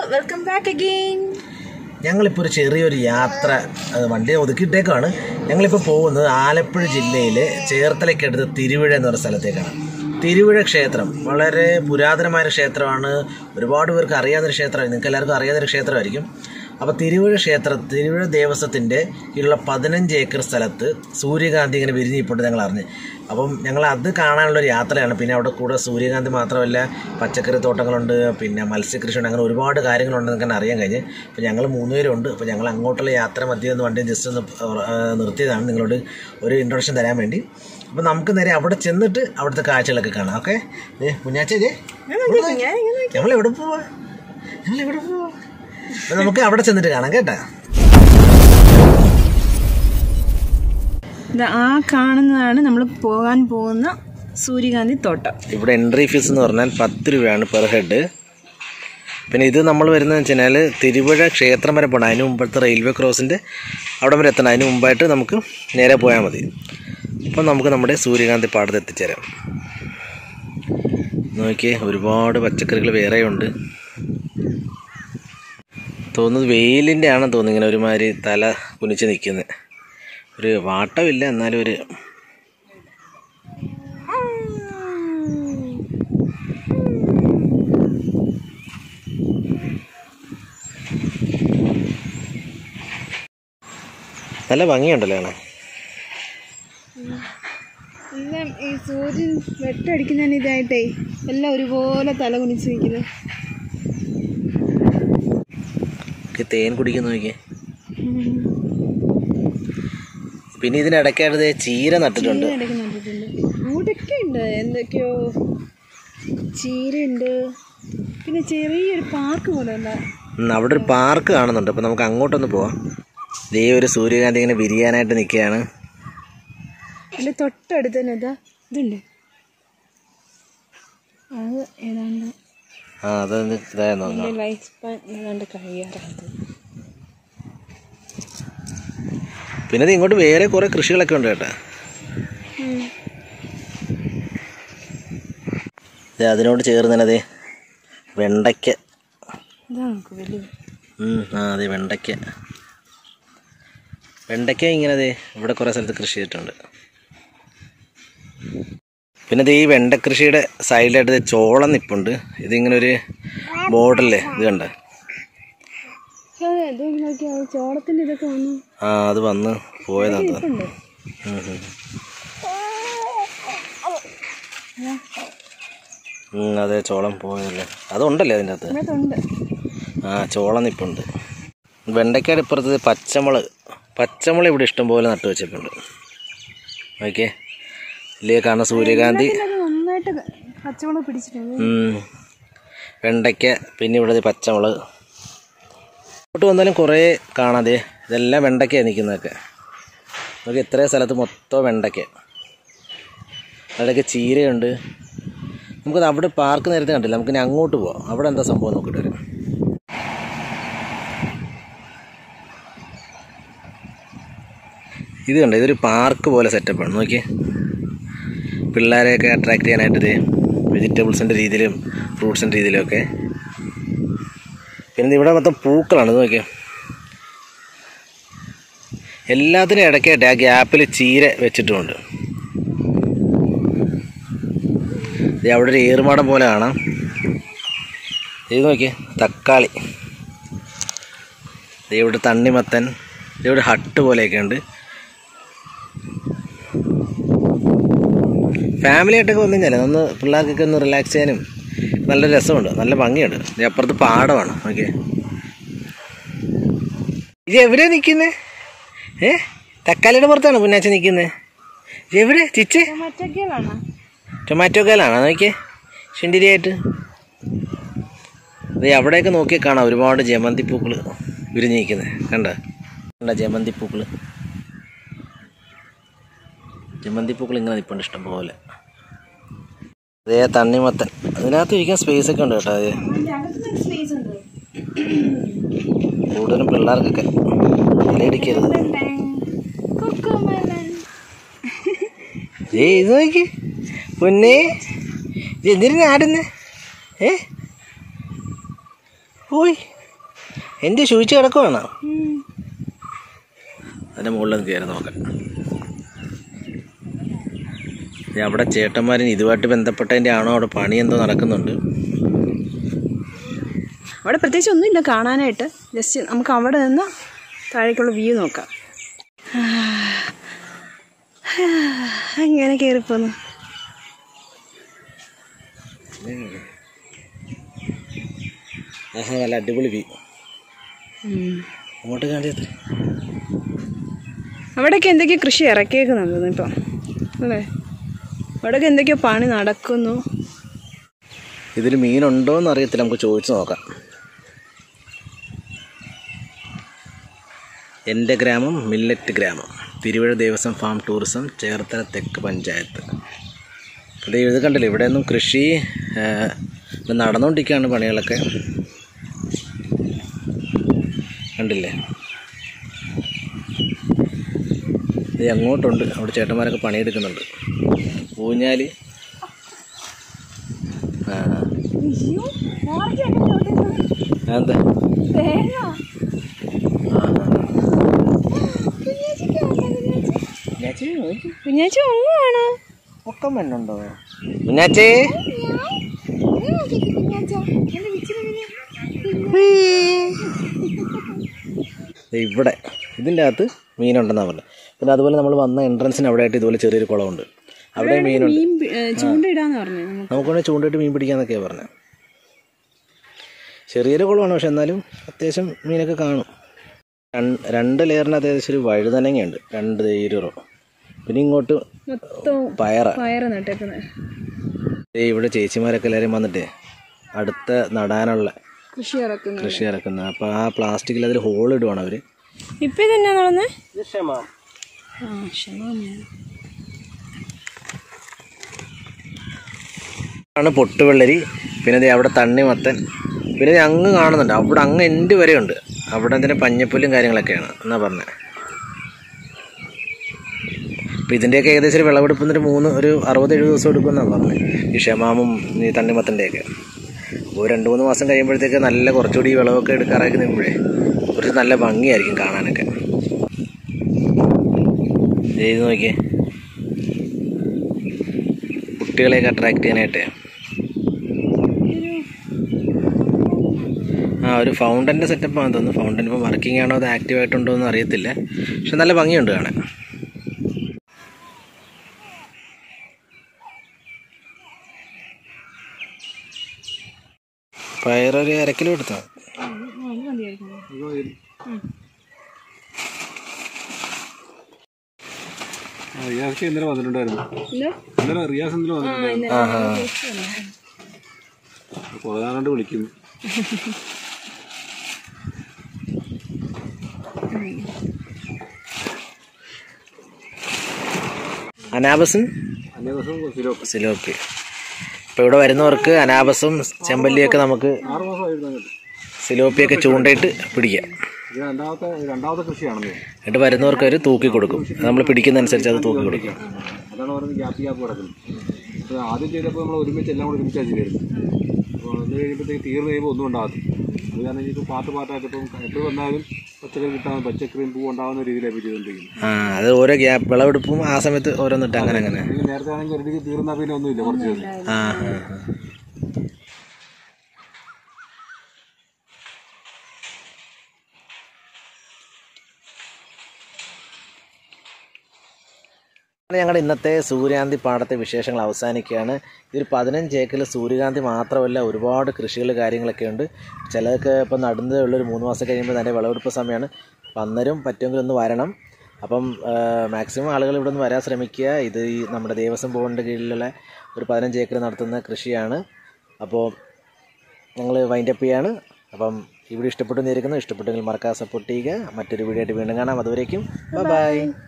Welcome back again ഞങ്ങളിപ്പോൾ ഒരു ചെറിയൊരു യാത്ര അത് വണ്ടി ഒതുക്കിയിട്ടേക്കാണ് ഞങ്ങളിപ്പോൾ പോകുന്നത് ആലപ്പുഴ ജില്ലയിലെ ചേർത്തലയ്ക്കടുത്ത് തിരുവിഴ എന്ന് പറയുന്ന സ്ഥലത്തേക്കാണ് തിരുവിഴ ക്ഷേത്രം വളരെ പുരാതനമായ ഒരു ക്ഷേത്രമാണ് ഒരുപാട് പേർക്ക് അറിയാവുന്നൊരു ക്ഷേത്രമാണ് നിങ്ങൾക്ക് എല്ലാവർക്കും അറിയാവുന്നൊരു ക്ഷേത്രമായിരിക്കും അപ്പോൾ തിരുവിഴ ക്ഷേത്ര തിരുവിഴ ദേവസ്വത്തിൻ്റെ കീഴിലുള്ള പതിനഞ്ച് ഏക്കർ സ്ഥലത്ത് സൂര്യകാന്തി ഇങ്ങനെ വിരിഞ്ഞിപ്പോട്ട് ഞങ്ങൾ അറിഞ്ഞ് അപ്പം ഞങ്ങൾ അത് കാണാനുള്ള ഒരു യാത്രയാണ് പിന്നെ അവിടെ കൂടെ സൂര്യകാന്തി മാത്രമല്ല പച്ചക്കറി തോട്ടങ്ങളുണ്ട് പിന്നെ മത്സ്യകൃഷിയുണ്ട് അങ്ങനെ ഒരുപാട് കാര്യങ്ങളുണ്ടെന്ന് നമുക്ക് അറിയാൻ കഴിഞ്ഞ് അപ്പോൾ ഞങ്ങൾ മൂന്നുപേരുണ്ട് അപ്പോൾ ഞങ്ങൾ അങ്ങോട്ടുള്ള യാത്ര മധ്യം ഒന്ന് വണ്ടി ജസ്റ്റ് ഒന്ന് ആ, നിർത്തിയതാണ് നിങ്ങളോട് ഒരു ഇൻട്രൊഡക്ഷൻ തരാൻ വേണ്ടി അപ്പോൾ നമുക്ക് നേരെ അവിടെ ചെന്നിട്ട് അവിടുത്തെ കാഴ്ചകളൊക്കെ കാണാം ഓക്കെ കുഞ്ഞാച്ചേ ഞങ്ങൾ എവിടെ പോവാ ഞങ്ങൾ എവിടെ പോവാ അപ്പോൾ നമുക്ക് അവിടെ ചെന്നിട്ട് കാണാം കേട്ടാ ആ കാണുന്നതാണ് നമ്മൾ പോകാൻ പോകുന്ന സൂര്യകാന്തി തോട്ടം ഇവിടെ എൻട്രി ഫീസ് എന്ന് പറഞ്ഞാൽ പത്ത് രൂപയാണ് പെർ ഹെഡ് പിന്നെ ഇത് നമ്മൾ വരുന്നത് വെച്ച് കഴിഞ്ഞാൽ തിരുവഴ ക്ഷേത്രം വരെ പോകണം അതിന് മുമ്പത്തെ റെയിൽവേ ക്രോസിൻ്റെ അവിടെ വരെ എത്തണം അതിന് മുമ്പായിട്ട് നമുക്ക് നേരെ പോയാൽ മതി അപ്പം നമുക്ക് നമ്മുടെ സൂര്യകാന്തി പാടത്ത് എത്തിച്ചേരാം നോക്കിയേ ഒരുപാട് പച്ചക്കറികൾ വേറെയുണ്ട് തോന്നുന്നത് വെയിലിൻ്റെ ആണെന്ന് തോന്നുന്നു ഇങ്ങനെ ഒരുമാതിരി തല കുനിച്ച് നിൽക്കുന്നത് ഒരു വാട്ടമില്ല എന്നാലും ഒരു നല്ല ഭംഗിയുണ്ടല്ലോ കാണാൻ എല്ലാം ഈ സൂര്യൻ വെട്ടടിക്കുന്നതിന് ഇതായിട്ടേ എല്ലാം ഒരുപോലെ തല കുനിച്ച് നിൽക്കുന്നത് ഈ തേൻ കുടിക്കുന്ന നോക്കിയേ പിന്നെ ഇതിനിടയ്ക്കായിട്ട് ദേ ചീര നട്ടിട്ടുണ്ട് ഇടയ്ക്ക് നട്ടിട്ടുണ്ട് അവിടെയൊക്കെ ഉണ്ട് എന്തൊക്കെയോ ചീരയുണ്ട് പിന്നെ ചെറിയൊരു പാർക്ക് പോലെ ഉണ്ട് ഉം, അവിടെ ഒരു പാർക്ക് കാണുന്നുണ്ട് അപ്പോൾ നമുക്ക് അങ്ങോട്ടൊന്ന് പോവാം ദേ ഒരു സൂര്യകാന്തി ഇങ്ങനെ വിരിയാനായിട്ട് നിൽക്കുകയാണ് അതിൻ്റെ തൊട്ടടുത്ത് തന്നെ ഇതാ ഇതുണ്ട് അത് ഏതാണ്ട് ആ അതൊന്ന് ഇതായെന്ന് തോന്നുന്നു എൻ്റെ ലൈഫ് സ്പാൻ ഏതാണ്ട് കഴിയാറായത് പിന്നെ ഇത് ഇങ്ങോട്ട് വേറെ കുറേ കൃഷികളൊക്കെ ഉണ്ട് കേട്ടോ ദേ അതിനോട് ചേർന്ന് തന്നെ അതെ വെണ്ടയ്ക്ക ഇതാ നമുക്ക് വലുത് ഉം, ആ അതെ വെണ്ടയ്ക്ക വെണ്ടയ്ക്ക ഇങ്ങനെ അതെ ഇവിടെ കുറേ സ്ഥലത്ത് കൃഷി ചെയ്തിട്ടുണ്ട് പിന്നെ ദേ ഈ വെണ്ടക്കൃഷിയുടെ സൈഡിലായിട്ട് ദേ ചോളം നിപ്പുണ്ട് ഇതിങ്ങനെ ഒരു ബോർഡല്ലേ ഇത് കണ്ട അതെ ഇത് നോക്കിയാ ചോളത്തിൻ്റെ ഇതൊക്കെ വന്നു ആ അത് വന്ന് പോയതാണ് ഇപ്പുണ്ട് ഉം, ഉം. ഉം, അതെ ചോളം പോയതല്ലേ അതുണ്ടല്ലേ അതിൻ്റെ അകത്ത് ഇതിനകത്തുണ്ട് ആ ചോളം നിപ്പുണ്ട് വെണ്ടയ്ക്കയുടെ ഇപ്പുറത്ത് ഇത് പച്ചമുളക് പച്ചമുളക് ഇവിടെ ഇഷ്ടംപോലെ നട്ടു വെച്ചിട്ടുണ്ട് ഓക്കെ ഇല്ലേ കാണുന്ന സൂര്യകാന്തി അത് നന്നായിട്ട് പച്ചമുളക് പിടിച്ചിട്ടുണ്ട് ഉം. വെണ്ടയ്ക്ക പിന്നെ ഇവിടെ ദേ പച്ചമുളക് ഇങ്ങോട്ട് വന്നാലും കുറേ കാണാതെ ഇതെല്ലാം വെണ്ടയ്ക്കയാണ് നിൽക്കുന്നതൊക്കെ നമുക്ക് ഇത്രയും സ്ഥലത്ത് മൊത്തം വെണ്ടയ്ക്ക അവിടെയൊക്കെ ചീരയുണ്ട് നമുക്കത് അവിടെ പാർക്ക് നേരത്തെ കണ്ടില്ല നമുക്കിനി അങ്ങോട്ട് പോവാം അവിടെ എന്താ സംഭവം നോക്കിയിട്ട് വരാം ഇത് കണ്ടോ ഇതൊരു പാർക്ക് പോലെ സെറ്റപ്പാണ് നോക്കിയേ പിള്ളേരെയൊക്കെ അട്രാക്ട് ചെയ്യാനായിട്ട് ഇത് വെജിറ്റബിൾസിൻ്റെ രീതിയിലും ഫ്രൂട്ട്സിൻ്റെ രീതിയിലും ഒക്കെ പിന്നെ ഇവിടെ മൊത്തം പൂക്കളാണ് ഇത് നോക്കിയേ എല്ലാത്തിനും ഇടയ്ക്കായിട്ട് ആ ഗ്യാപ്പിൽ ചീര വെച്ചിട്ടുമുണ്ട് ഇത് അവിടെ ഒരു ഏറുമാടം പോലെ കാണാം ഇത് നോക്കിയേ തക്കാളി ഇത് ഇവിടെ തണ്ണിമത്തൻ ഇവിടെ ഹട്ട് പോലെയൊക്കെ ഉണ്ട് ഫാമിലി ആയിട്ടൊക്കെ വന്നു കഴിഞ്ഞാൽ ഒന്ന് പിള്ളേർക്കൊക്കെ ഒന്ന് റിലാക്സ് ചെയ്യാനും നല്ല രസമുണ്ട് നല്ല ഭംഗിയുണ്ട് ഇത് അപ്പുറത്ത് പാടമാണ് ഓക്കെ ഇത് എവിടെയാ നിൽക്കുന്നത് ഏ തക്കാളിയുടെ പുറത്താണ് പുന്നാച്ച നിൽക്കുന്നത് ഇത് എവിടെ ചിച്ച് മറ്റൊക്കെയാണ് ടൊമാറ്റോ കാലാണോ നോക്കിയേ ശുണ്ടിരിയായിട്ട് ഇത് അവിടെയൊക്കെ നോക്കിയാൽ കാണാം ഒരുപാട് ജമന്തി പൂക്കൾ വിരിഞ്ഞിരിക്കുന്നത് കണ്ട കണ്ട ജമന്തി പൂക്കൾ ജമന്തി പൂക്കൾ ഇങ്ങനെ നിൽപ്പുണ്ട് ഇഷ്ടം പോലെ അതേ തണ്ണിമത്തൻ അതിനകത്ത് ഇരിക്കാൻ സ്പേസ് ഒക്കെ ഉണ്ട് കേട്ടോ അത് സ്പേസ് ഉണ്ട് കൂടുതലും പിള്ളേർക്കൊക്കെ ഇലയിടിക്കരുത് കൊക്കോമലൻ ഏയ് ഇത് നോക്കി പൊന്നേ ഇത് എന്തിനാ ആടുന്നേ ഏ ഓയ് എൻ്റെ സൂചിച്ച് കിടക്കുവാണ് ഉം. അതിൻ്റെ മുകളിൽ കയറി നോക്കാം ദേ അവിടെ ചേട്ടന്മാരും ഇതുമായിട്ട് ബന്ധപ്പെട്ടതിൻ്റെ ആണോ അവിടെ പണി എന്തോ നടക്കുന്നുണ്ട് അവിടെ പ്രത്യേകിച്ച് ഒന്നുമില്ല കാണാനായിട്ട് ജസ്റ്റ് നമുക്ക് അവിടെ നിന്ന് താഴേക്കുള്ള വ്യൂ നോക്കാം അങ്ങനെ കയറിപ്പോന്നു ആഹാ നല്ല അടിപൊളി വ്യൂ അങ്ങോട്ട് കാണിച്ചത് അവിടെയൊക്കെ എന്തൊക്കെയോ കൃഷി ഇറക്കിയേക്കുന്നുണ്ട് ഇപ്പം അല്ലേ അവിടെയൊക്കെ എന്തൊക്കെയോ പണി നടക്കുന്നു ഇതിൽ മീനുണ്ടോ എന്ന് അറിയത്തില്ല നമുക്ക് ചോദിച്ചു നോക്കാം എൻ്റെ ഗ്രാമം മില്ലറ്റ് ഗ്രാമം തിരുവഴ ദേവസ്വം ഫാം ടൂറിസം ചേർത്തല തെക്ക് പഞ്ചായത്ത് ഇത് ഇത് കണ്ടില്ലേ ഇവിടെയൊന്നും കൃഷി ആ, ഇത് നടന്നുകൊണ്ടിരിക്കുകയാണ് പണികളൊക്കെ കണ്ടില്ലേ ഇത് അങ്ങോട്ടുണ്ട് അവിടെ ചേട്ടന്മാരൊക്കെ പണിയെടുക്കുന്നുണ്ട് ഊഞ്ഞാല് ആ എന്താ കുഞ്ഞാച്ചി ഒന്നുമാണോ പൊക്കം പെണ്ണുണ്ടോ കുഞ്ഞാച്ചേ ദേ ഇവിടെ ഇതിൻ്റെ അകത്ത് മീനുണ്ടെന്നാണ് പറഞ്ഞത് പിന്നെ അതുപോലെ നമ്മൾ വന്ന എൻട്രൻസിന് അവിടെ ആയിട്ട് ഇതുപോലെ ചെറിയൊരു കുളമുണ്ട് അവിടെ മീനുണ്ട് മീൻ പി- ഏ, ചൂണ്ടയിടാന്ന് പറഞ്ഞു നമുക്ക് നമുക്ക് വേണമെങ്കിൽ ചൂണ്ടിട്ട് മീൻ പിടിക്കാന്നൊക്കെയാണ് പറഞ്ഞത് ചെറിയൊരു കുളമാണ് പക്ഷെ എന്നാലും അത്യാവശ്യം മീനൊക്കെ കാണും രണ്ട് രണ്ട് ലെയറിനകത്ത് ഏകദേശം ഒരു വഴുതനങ്ങയുണ്ട് രണ്ട് തൈരോ പിന്നെ ഇങ്ങോട്ട് മൊത്തം പയറ പയറ് നട്ടേക്കുന്നത് ദേ ഇവിടെ ചേച്ചിമാരൊക്കെ എല്ലാവരും വന്നിട്ട് അടുത്ത നടാനുള്ള കൃഷി ഇറക്കുന്നത് കൃഷി ഇറക്കുന്നത് അപ്പോൾ ആ പ്ലാസ്റ്റിക്കിൽ അതിൽ ഹോൾ ഇടുവാണ് അവർ ഇപ്പൊ ഇതെന്നാ നടന്നേ ആ ക്ഷമ ആണ് പൊട്ടുവെള്ളരി പിന്നെ ദേ അവിടെ തണ്ണിമത്തൻ പിന്നെ ദേ അങ്ങ് കാണുന്നുണ്ട് അവിടെ അങ്ങ് എൻ്റെ വരെ ഉണ്ട് അവിടെ തന്നെ പഞ്ഞപ്പുല്ലും കാര്യങ്ങളൊക്കെയാണ് എന്നാ പറഞ്ഞത് അപ്പം ഇതിൻ്റെയൊക്കെ ഏകദേശം ഒരു വിളവെടുപ്പിന് ഒരു മൂന്ന് ഒരു അറുപത് എഴുപത് ദിവസം എടുക്കുമെന്നാണ് പറഞ്ഞത് ഈ ക്ഷമാമും ഈ തണ്ണിമത്തൻ്റെയൊക്കെ ഒരു രണ്ട് മൂന്ന് മാസം കഴിയുമ്പോഴത്തേക്ക് നല്ല കുറച്ചുകൂടി ഈ വിളവൊക്കെ എടുക്കാറായി നിൽക്കുമ്പോഴേ കുറച്ച് നല്ല ഭംഗിയായിരിക്കും കാണാനൊക്കെ ദേ ഇത് നോക്കിയേ കുട്ടികളെയൊക്കെ അട്രാക്ട് ചെയ്യാനായിട്ട് ആ ഒരു ഫൗണ്ടൻ്റെ സെറ്റപ്പാണെന്ന് തോന്നുന്നു ഫൗണ്ടൻ ഇപ്പോൾ വർക്കിംഗ് ആണോ അത് ആക്റ്റീവ് ആയിട്ടുണ്ടോ എന്ന് അറിയത്തില്ല പക്ഷെ നല്ല ഭംഗിയുണ്ട് കാണാൻ പയറൊരു അര കിലോ എടുത്താൽ റിയാസ് ഇന്നലെ വന്നിട്ടുണ്ടായിരുന്നു ഇന്നലെ റിയാസ് ഇന്നലെ വന്നിട്ടുണ്ടായിരുന്നു ആ ആ കുറേ നാൾ കൊണ്ട് വിളിക്കുന്നു അനാബസും അന്നേ ദിവസം സിലോ സിലോപ്പി ഇപ്പോൾ ഇവിടെ വരുന്നവർക്ക് അനാബസും ചെമ്പല്ലിയൊക്കെ നമുക്ക് ആറ് മാസമായിരുന്നു അങ്ങോട്ട് സിലോപ്പിയൊക്കെ ചൂണ്ടയിട്ട് പിടിക്കാം ഇത് രണ്ടാമത്തെ രണ്ടാമത്തെ കൃഷിയാണെന്ന് തോന്നുന്നു. എന്നിട്ട് വരുന്നവർക്ക് അവർ തൂക്കി കൊടുക്കും നമ്മൾ പിടിക്കുന്നതനുസരിച്ച് അത് തൂക്കി കൊടുക്കും അതാണ് പറയുന്നത് ഗ്യാപ്പ് ഗ്യാപ്പ് കിടക്കുന്നത് അപ്പോൾ ആദ്യം ചെയ്തപ്പോൾ നമ്മൾ ഒരുമിച്ച് എല്ലാം കൂടെ ഒരുമിച്ചാണ് ചെയ്തിരുന്നത് അപ്പോൾ വന്നു കഴിയുമ്പോഴത്തേക്ക് തീർന്നു കഴിയുമ്പോൾ ഒന്നും ഉണ്ടാകത്തില്ല അത് കാരണം ഇപ്പോൾ പാട്ട് പാട്ടായിട്ട് ഇപ്പം എപ്പോൾ വന്നാലും പച്ചക്കറി കിട്ടാൻ പച്ചക്കറിയും പൂ ഉണ്ടാകുന്ന രീതിയിലാണ് ഇപ്പോൾ ചെയ്തുകൊണ്ടിരിക്കുന്നത് ആ അത് ഓരോ ഗ്യാപ്പ് വിളവെടുപ്പും ആ സമയത്ത് ഓരോന്നിട്ട് അങ്ങനെ അങ്ങനെ അല്ലെങ്കിൽ നേരത്തെ ആണെങ്കിൽ ഒരു ഡിഗ്രി തീർന്നാൽ പിന്നെ ഒന്നുമില്ല കുറച്ച് ദിവസം ആ ആ ആ. അങ്ങനെ ഞങ്ങളുടെ ഇന്നത്തെ സൂര്യകാന്തി പാടത്തെ വിശേഷങ്ങൾ അവസാനിക്കുകയാണ് ഇതൊരു പതിനഞ്ച് ഏക്കറിൽ സൂര്യകാന്തി മാത്രമല്ല ഒരുപാട് കൃഷികൾ കാര്യങ്ങളൊക്കെ ഉണ്ട് ചിലതൊക്കെ ഇപ്പം നടുന്നതേ ഉള്ളൂ ഒരു മൂന്ന് മാസം കഴിയുമ്പോൾ തന്നെ വിളവെടുപ്പ് സമയമാണ് അപ്പം അന്നേരം പറ്റുമെങ്കിൽ ഒന്ന് വരണം അപ്പം മാക്സിമം ആളുകൾ ഇവിടെ നിന്ന് വരാൻ ശ്രമിക്കുക ഇത് ഈ നമ്മുടെ ദേവസ്വം ബോർഡിൻ്റെ കീഴിലുള്ള ഒരു പതിനഞ്ച് ഏക്കർ നടത്തുന്ന കൃഷിയാണ് അപ്പോൾ ഞങ്ങൾ വൈൻഡപ്പ് ചെയ്യാണ് അപ്പം ഇവിടെ ഇഷ്ടപ്പെട്ടു നേരിക്കുന്നു ഇഷ്ടപ്പെട്ടെങ്കിൽ മറക്കാതെ സപ്പോർട്ട് ചെയ്യുക മറ്റൊരു വീഡിയോ ആയിട്ട് വീണ്ടും കാണാം അതുവരേക്കും ബൈ